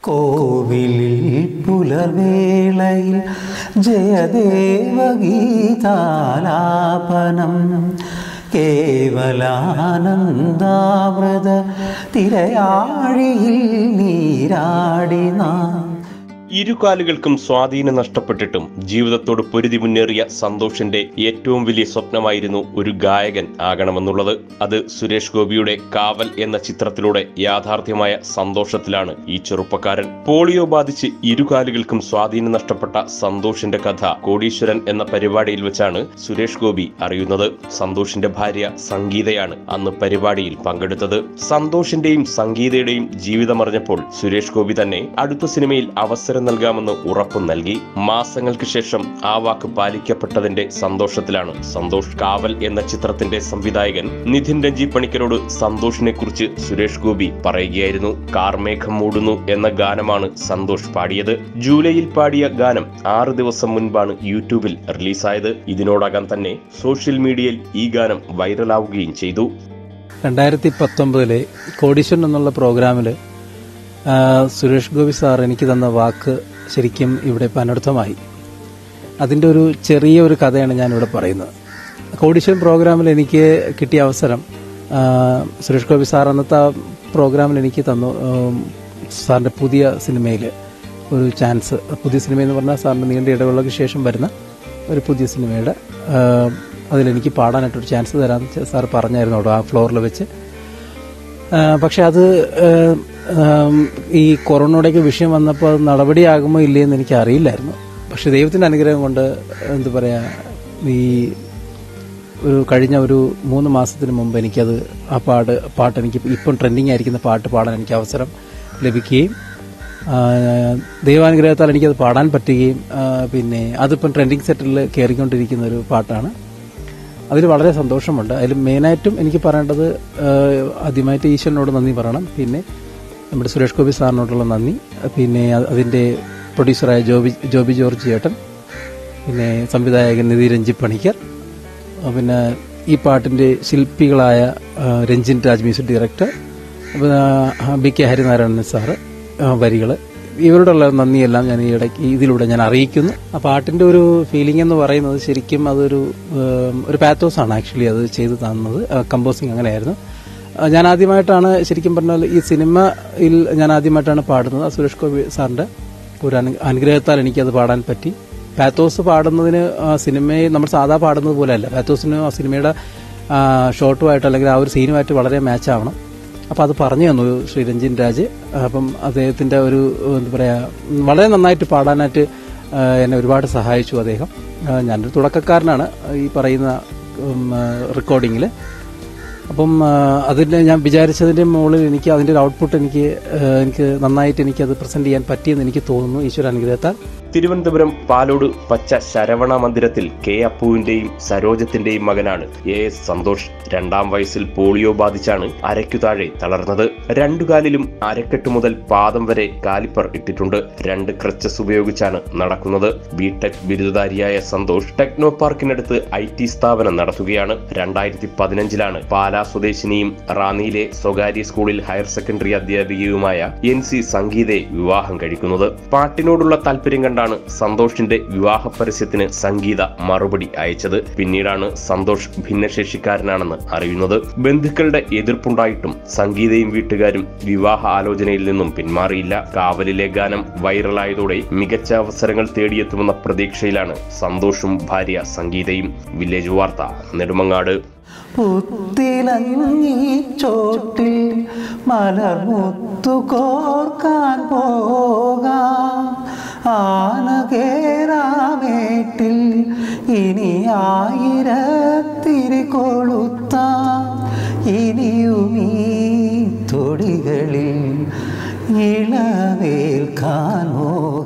കോവിലിൽ പുലർവേളയിൽ ജയദേവഗീതാലാപനം കേവലാനന്ദാമൃത തിരയാഴിയിൽ നീരാടി നാം ഇരുകാലുകൾക്കും സ്വാധീനം നഷ്ടപ്പെട്ടിട്ടും ജീവിതത്തോട് പൊരുതി മുന്നേറിയ സന്തോഷിന്റെ ഏറ്റവും വലിയ സ്വപ്നമായിരുന്നു ഒരു ഗായകൻ ആകണമെന്നുള്ളത് അത് സുരേഷ് ഗോപിയുടെ കാവൽ എന്ന ചിത്രത്തിലൂടെ യാഥാർത്ഥ്യമായ സന്തോഷത്തിലാണ് ഈ ചെറുപ്പക്കാരൻ പോളിയോ ബാധിച്ച് ഇരുകാലുകൾക്കും സ്വാധീനം നഷ്ടപ്പെട്ട സന്തോഷിന്റെ കഥ കോടീശ്വരൻ എന്ന പരിപാടിയിൽ വെച്ചാണ് സുരേഷ് ഗോപി അറിയുന്നത് സന്തോഷിന്റെ ഭാര്യ സംഗീതയാണ് അന്ന് പരിപാടിയിൽ പങ്കെടുത്തത് സന്തോഷിന്റെയും സംഗീതയുടെയും ജീവിതമറിഞ്ഞപ്പോൾ സുരേഷ് ഗോപി തന്നെ അടുത്ത സിനിമയിൽ അവസരം നൽകാമെന്ന് ഉറപ്പു നൽകി മാസങ്ങൾക്ക് ശേഷം ആ വാക്ക് പാലിക്കപ്പെട്ടതിന്റെ സന്തോഷത്തിലാണ് സന്തോഷ് കാവൽ എന്ന ചിത്രത്തിന്റെ സംവിധായകൻ നിധിൻ രഞ്ജി പണിക്കരോട് സന്തോഷിനെ കുറിച്ച് സുരേഷ് ഗോപി പറയുകയായിരുന്നു കാർമേഘം മൂടുന്നു എന്ന ഗാനമാണ് സന്തോഷ് പാടിയത് ജൂലൈയിൽ പാടിയ ഗാനം ആറ് ദിവസം മുൻപാണ് യൂട്യൂബിൽ റിലീസായത് ഇതിനോടകം തന്നെ സോഷ്യൽ മീഡിയയിൽ ഈ ഗാനം വൈറലാവുകയും ചെയ്തു രണ്ടായിരത്തി പത്തൊമ്പതിലെ കോടീശ്വരൻ എന്നുള്ള പ്രോഗ്രാമിൽ സുരേഷ് ഗോപി സാർ എനിക്ക് തന്ന വാക്ക് ശരിക്കും ഇവിടെ ഇപ്പം അനർത്ഥമായി അതിൻ്റെ ഒരു ചെറിയ ഒരു കഥയാണ് ഞാനിവിടെ പറയുന്നത് കോടീശ്വരൻ പ്രോഗ്രാമിൽ എനിക്ക് കിട്ടിയ അവസരം ആ, സുരേഷ് ഗോപി സാർ അന്നത്തെ ആ പ്രോഗ്രാമിൽ എനിക്ക് തന്നു ഉം, സാറിൻ്റെ പുതിയ സിനിമയിൽ ഒരു ചാൻസ് പുതിയ സിനിമ എന്ന് പറഞ്ഞാൽ സാറിൻ്റെ നീണ്ട ഇടവേളയ്ക്ക് ശേഷം വരുന്ന ഒരു പുതിയ സിനിമയുടെ ആ, അതിലെനിക്ക് പാടാനായിട്ടൊരു ചാൻസ് തരാമെന്ന് സാർ പറഞ്ഞായിരുന്നു അവിടെ ആ ഫ്ലോറിൽ വെച്ച് ആ, പക്ഷെ അത് ആ, ആം, ഈ കൊറോണയുടെയൊക്കെ വിഷയം വന്നപ്പോൾ അത് നടപടിയാകുമോ ഇല്ലയെന്ന് എനിക്ക് അറിയില്ലായിരുന്നു പക്ഷെ ദൈവത്തിന്റെ അനുഗ്രഹം കൊണ്ട് എന്താ പറയാ ഈ ഒരു കഴിഞ്ഞ ഒരു മൂന്ന് മാസത്തിന് മുമ്പ് എനിക്കത് ആ പാട്ട് പാട്ട് എനിക്ക് ഇപ്പം ട്രെൻഡിങ് ആയിരിക്കുന്ന പാട്ട് പാടാൻ എനിക്ക് അവസരം ലഭിക്കുകയും ആ, ദൈവാനുഗ്രഹത്താൽ എനിക്കത് പാടാൻ പറ്റുകയും ആ, പിന്നെ അതിപ്പം ട്രെൻഡിങ് സെറ്റിൽ കയറിക്കൊണ്ടിരിക്കുന്ന ഒരു പാട്ടാണ് അതിൽ വളരെ സന്തോഷമുണ്ട് അതിൽ മെയിനായിട്ടും എനിക്ക് പറയേണ്ടത് ആഹ്, ആദ്യമായിട്ട് ഈശ്വരനോട് നന്ദി പറയണം പിന്നെ നമ്മുടെ സുരേഷ് ഗോപി സാറിനോടുള്ള നന്ദി പിന്നെ അ- അതിൻ്റെ പ്രൊഡ്യൂസറായ ജോബി ജോബി ജോർജ് ചേട്ടൻ പിന്നെ സംവിധായകൻ നിധി രഞ്ജി പണിക്കർ ആ, പിന്നെ ഈ പാട്ടിൻ്റെ ശില്പികളായ ആ, രഞ്ജിൻ രാജ് മ്യൂസിക് ഡയറക്ടർ പിന്നെ, ആ, ബി കെ ഹരിനാരായണൻ സാറ് വരികൾ ഇവരോടുള്ള നന്ദിയെല്ലാം ഞാൻ ഈ ഇടയ്ക്ക് ഇതിലൂടെ ഞാൻ അറിയിക്കുന്നു ആ പാട്ടിന്റെ ഒരു ഫീലിംഗ് എന്ന് പറയുന്നത് ശരിക്കും അതൊരു ഉം, ഒരു പാത്തോസ് ആണ് ആക്ച്വലി അത് ചെയ്തു തന്നത് കമ്പോസിങ് അങ്ങനെയായിരുന്നു ആ, ഞാൻ ആദ്യമായിട്ടാണ് ശരിക്കും പറഞ്ഞാൽ ഈ സിനിമയിൽ ഞാൻ ആദ്യമായിട്ടാണ് പാടുന്നത് ആ സുരേഷ് ഗോപി സാറിന്റെ ഒരു അനു- അനുഗ്രഹത്താൽ എനിക്കത് പാടാൻ പറ്റി പാത്തോസ് പാടുന്നതിന് ആ സിനിമയെ നമ്മൾ സാധാ പാടുന്നത് പോലെയല്ല പാത്തോസിന് ആ സിനിമയുടെ ആ, ഷോട്ടുമായിട്ട് അല്ലെങ്കിൽ ആ ഒരു സീനുമായിട്ട് വളരെ മാച്ച് ആവണം അപ്പോൾ അത് പറഞ്ഞു തന്നു ശ്രീ രഞ്ജിൻ രാജ് അപ്പം അദ്ദേഹത്തിന്റെ ഒരു എന്താ പറയാ വളരെ നന്നായിട്ട് പാടാനായിട്ട് ആ, എന്നെ ഒരുപാട് സഹായിച്ചു അദ്ദേഹം ആ, ഞാനൊരു തുടക്കക്കാരനാണ് ഈ പറയുന്ന റെക്കോർഡിങ്ങിൽ അപ്പം ആ, അതിന്റെ ഞാൻ വിചാരിച്ചതിന്റെ മുകളിൽ എനിക്ക് അതിന്റെ ഒരു ഔട്ട്പുട്ട് എനിക്ക് ആ, എനിക്ക് നന്നായിട്ട് എനിക്കത് പ്രസന്റ് ചെയ്യാൻ പറ്റിയെന്ന് എനിക്ക് തോന്നുന്നു ഈശ്വര അനുഗ്രഹത്താൽ തിരുവനന്തപുരം പാലോട് പച്ച ശരവണ മന്ദിരത്തിൽ കെ അപ്പുവിന്റെയും സരോജത്തിന്റെയും മകനാണ് എ എസ് സന്തോഷ് രണ്ടാം വയസ്സിൽ പോളിയോ ബാധിച്ചാണ് അരയ്ക്കു താഴെ തളർന്നത് രണ്ടു കാലിലും അരക്കെട്ട് മുതൽ പാദം വരെ കാലിപ്പർ ഇട്ടിട്ടുണ്ട് രണ്ട് ക്രച്ചസ് ഉപയോഗിച്ചാണ് നടക്കുന്നത് ബിടെക് ബിരുദധാരിയായ സന്തോഷ് ടെക്നോ പാർക്കിനടുത്ത് ഐ ടി സ്ഥാപനം നടത്തുകയാണ് രണ്ടായിരത്തി പതിനഞ്ചിലാണ് പാലാ സ്വദേശിനിയും റാന്നിയിലെ സ്വകാര്യ സ്കൂളിൽ ഹയർ സെക്കൻഡറി അധ്യാപികയുമായ എൻ സി സംഗീതയെ വിവാഹം കഴിക്കുന്നത് പാട്ടിനോടുള്ള താല്പര്യം കണ്ടാണ് സന്തോഷിന്റെ വിവാഹ പരസ്യത്തിന് സംഗീത മറുപടി അയച്ചത് പിന്നീടാണ് സന്തോഷ് ഭിന്നശേഷിക്കാരനാണെന്ന് അറിയുന്നത് ബന്ധുക്കളുടെ എതിർപ്പുണ്ടായിട്ടും സംഗീതയും വീട്ടുകാരും വിവാഹ ആലോചനയിൽ നിന്നും പിന്മാറിയില്ല കാവലിലെ ഗാനം വൈറലായതോടെ മികച്ച അവസരങ്ങൾ തേടിയെത്തുമെന്ന പ്രതീക്ഷയിലാണ് സന്തോഷും ഭാര്യ സംഗീതയും വില്ലേജ് വാർത്ത നെടുമങ്ങാട് പുത്തിലങ്ങി ചോട്ടിൽ മലർമുത്തു കോർക്കാൻ പോകാം ആനകേറാമേട്ടിൽ ഇനി ആയിരത്തിരി കൊളുത്താം ഇനിയുമീ തൊടികളിൽ ഇളവേൽക്കാൻ